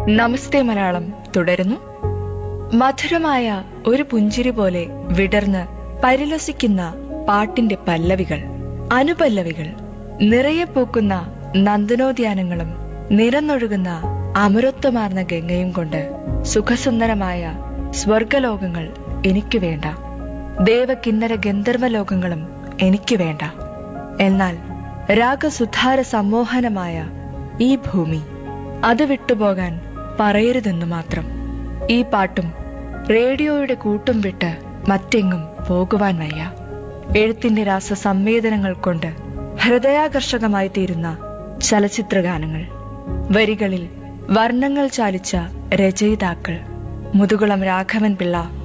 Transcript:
നമസ്തേ മലയാളം തുടരുന്നു മധുരമായ ഒരു പുഞ്ചിരി പോലെ വിടർന്ന് പരിലസിക്കുന്ന പാട്ടിന്റെ പല്ലവികൾ അനുപല്ലവികൾ നിറയെ പൂക്കുന്ന നന്ദനോദ്യാനങ്ങളും നിറന്നൊഴുകുന്ന അമരത്വമാർന്ന ഗംഗയും കൊണ്ട് സുഖസുന്ദരമായ സ്വർഗലോകങ്ങൾ എനിക്ക് വേണ്ട ദേവകിന്നര ഗന്ധർവ ലോകങ്ങളും എനിക്ക് വേണ്ട എന്നാൽ രാഗസുധാര സമ്മോഹനമായ ഈ ഭൂമി അത് വിട്ടുപോകാൻ പറയരുതെന്ന് മാത്രം ഈ പാട്ടും റേഡിയോയുടെ കൂട്ടും വിട്ട് മറ്റെങ്ങും പോകുവാൻ വയ്യ എഴുത്തിന്റെ രാസ സംവേദനങ്ങൾ കൊണ്ട് ഹൃദയാകർഷകമായി തീരുന്ന ചലച്ചിത്രഗാനങ്ങൾ വരികളിൽ വർണ്ണങ്ങൾ ചാലിച്ച രചയിതാക്കൾ മുതുകുളം രാഘവൻ പിള്ള